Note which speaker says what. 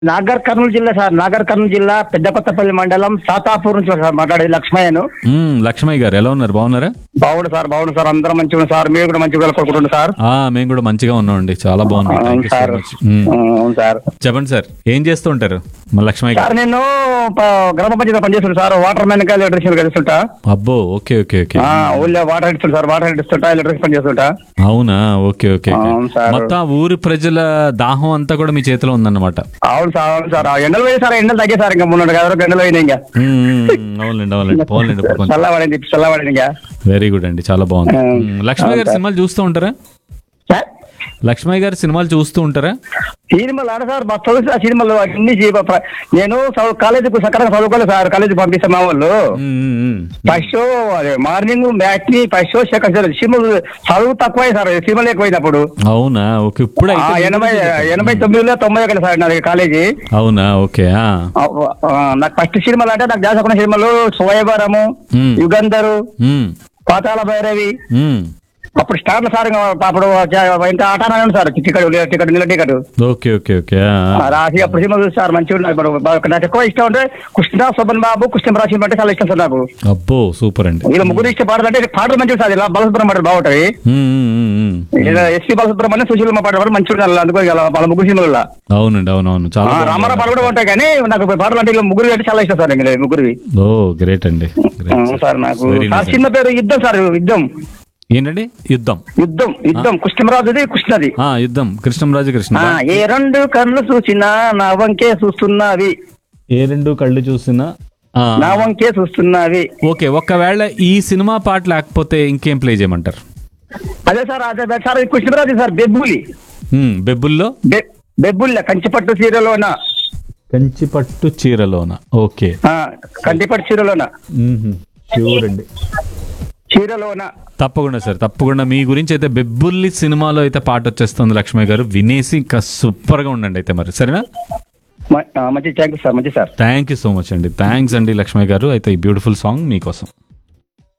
Speaker 1: నాగర్ కర్నూలు జిల్లా సార్ నాగర్ కర్నూలు జిల్లా పెద్ద కొత్తపల్లి మండలం సాతాపూర్ నుంచి సార్ మాట్లాడేది లక్ష్మయ్యను
Speaker 2: మ్మ్, లక్ష్మయ్య గారు ఎలా ఉన్నారు బాగున్నారా
Speaker 1: బాగుండు సార్ బాగుండు సార్ అందరం మంచిగా ఉన్నారు సార్ మీరు కూడా మంచిగా కోరుకుంటున్నారు సార్
Speaker 2: ఆ మేము కూడా మంచిగా ఉన్నామండి చాలా బాగున్నాం
Speaker 1: అవును
Speaker 2: thank you so
Speaker 1: sir
Speaker 2: much hmm.
Speaker 1: అవును సార్
Speaker 2: చెప్పండి సార్ ఏం చేస్తూ ఉంటారు మా లక్ష్మయ్య గారు
Speaker 1: సార్ నేను ప- గ్రామ పంచాయతీ పనిచేస్తాను సార్ వాటర్ మ్యాన్ గా ఎలక్ట్రిషియన్ చేస్తుంటా
Speaker 2: అబ్బో ఓకే ఓకే ఓకే
Speaker 1: ఆ, ఊళ్ళో వాటర్ ఇస్తుంటా సార్ వాటర్ ఇస్తుంటా ఎలక్ట్రిక్ పని చేస్తుంటా
Speaker 2: అవునా ఓకే ఓకే ఓకే.
Speaker 1: అవును సార్.
Speaker 2: మొత్తం ఆ ఊరి ప్రజల దాహం అంతా కూడా మీ చేతిలో ఉందన్నమాట
Speaker 1: అవును సార్ అవును సార్ ఆ ఎండలు పోయి సార్ ఎండలు తగ్గే సార్ ఇంకా మొన్న కదా ఎండలు పోయినాయి ఇంకా
Speaker 2: మ్మ్, మ్మ్, అవునండి అవునండి పోలండి ఇప్పుడు కొంచెం
Speaker 1: చల్లబడింది చల్లబడింది ఇంకా
Speaker 2: వెరీ గుడ్ అండి చాలా బాగుంది
Speaker 1: ఆ,
Speaker 2: మ్మ్, లక్ష్మయ్య గారి
Speaker 1: అవును సార్.
Speaker 2: సినిమాలు చూస్తూ ఉంటారా
Speaker 1: సార్
Speaker 2: లక్ష్మయ్య గారి సినిమాలు చూస్తూ ఉంటారా
Speaker 1: సినిమాలు ఆడ సార్ మా చదువు సార్ సినిమాలు అన్ని చే- ప- నేను చదువు- కాలేజీకి సక్కగా చదువుకోలేదు సార్ కాలేజీకి పంపిస్తాను మా వాళ్ళు
Speaker 2: మ్మ్, మ్మ్, మ్మ్.
Speaker 1: ఫస్ట్ షో అదే మార్నింగ్ మ్యాచ్ ని ఫస్ట్ షో సెకండ్ షో సినిమాలు చదువు తక్కువ సార్ సినిమాలు ఎక్కువైనప్పుడు
Speaker 2: అవునా ఓకే ఇప్పుడు
Speaker 1: ఆ,
Speaker 2: అయితే మీ
Speaker 1: ఎనభై
Speaker 2: గురించి చెప్పండి.
Speaker 1: ఎనభై తొమ్మిదిలో తొంభై ఒకటి సార్ నాది కాలేజీ
Speaker 2: అవునా ఓకే ఆ.
Speaker 1: ఆ, ఆ, నాకు ఫస్ట్ సినిమాలు అంటే నాకు జాసకున్న సినిమాలు స్వయవరము
Speaker 2: మ్మ్.
Speaker 1: యుగంధరు
Speaker 2: మ్మ్,
Speaker 1: పాతాళ భైరవి
Speaker 2: మ్మ్.
Speaker 1: అప్పుడు స్టార్ట్ సార్ ఇంకా అప్పుడు జ- ఇంత ఆట ఆడాను సార్ టికెట్ టికెట్ నిల టికెట్
Speaker 2: ఓకే ఓకే ఓకే ఆ,
Speaker 1: ఆ, రాసి అప్పుడు సినిమా చూసి సార్ మంచిగా ఉన్నాయి ఇప్పుడు బాగా- నాకు ఎక్కువ ఇష్టం అంటే కృష్ణ శోభన్ బాబు కృష్ణ రాసి అంటే చాలా ఇష్టం సార్ నాకు
Speaker 2: అబ్బో సూపర్ అండి
Speaker 1: వీళ్ళ ముగ్గురు ఇష్ట పాటలు అంటే పాటలు మంచిగా సార్ ఇలా బాలసుబ్రహ్మణ్యం బాగుంటాయి
Speaker 2: మ్మ్, మ్మ్, మ్మ్, మ్మ్.
Speaker 1: ఇలా ఎస్పీ బాలసుబ్రహ్మణ్యం సుశీలమ్మ పాటలు కూడా మంచిగా ఉండాలి అందుకో ఇలా వాళ్ళ ముగ్గురు సినిమాల
Speaker 2: అవునండి అవునవును చాలా బాగుంది.
Speaker 1: రామారావు పాటలు కూడా ఉంటాయి కానీ నాకు పాటలు అంటే ఇలా ముగ్గురు అంటే చాలా ఇష్టం సార్ ఇంకా ముగ్గురివి
Speaker 2: ఓ గ్రేట్ అండి Great.
Speaker 1: ఆ, సార్ నాకు
Speaker 2: Very nice
Speaker 1: సార్ సినిమా పేరు యుద్ధం సార్ యుద్ధం
Speaker 2: ఏంటండి యుద్ధం
Speaker 1: యుద్ధం యుద్ధం కృష్ణరాజుది కృష్ణది
Speaker 2: ఆ యుద్ధం కృష్ణంరాజు కృష్ణ
Speaker 1: ఆ, ఏ రెండు కళ్ళు చూసినా నా వంకే చూస్తున్నవి
Speaker 2: ఏ రెండు కళ్ళు చూసినా ఆ,
Speaker 1: నా వంకే చూస్తున్నవి
Speaker 2: ఓకే ఒకవేళ ఈ సినిమా పాట లేకపోతే ఇంకేం ప్లే చేయమంటారు
Speaker 1: అదే సార్ అదే అదే సార్ ఇది కృష్ణరాజు సార్ బెబ్బులి
Speaker 2: మ్మ్, బెబ్బుల్లో
Speaker 1: బె- బెబ్బుల్ల కంచిపట్టు చీరలోన
Speaker 2: కంచిపట్టు చీరలోన ఓకే
Speaker 1: ఆ, కంచిపట్టు చీరలోన
Speaker 2: షూర్ అండి
Speaker 1: చీరలోన
Speaker 2: తప్పకుండా సార్ తప్పకుండా మీ గురించి అయితే బెబ్బుల్లి సినిమాలో అయితే పాట వచ్చేస్తుంది లక్ష్మయ్య గారు వినేసి ఇంకా సూపర్ గా ఉండండి అయితే మరి సరేనా
Speaker 1: మ- ఆ, మంచి థ్యాంక్ యూ సార్ మంచి sir
Speaker 2: thank you so much అండి థ్యాంక్స్ అండి లక్ష్మయ్య గారు అయితే ఈ బ్యూటిఫుల్ సాంగ్ మీకోసం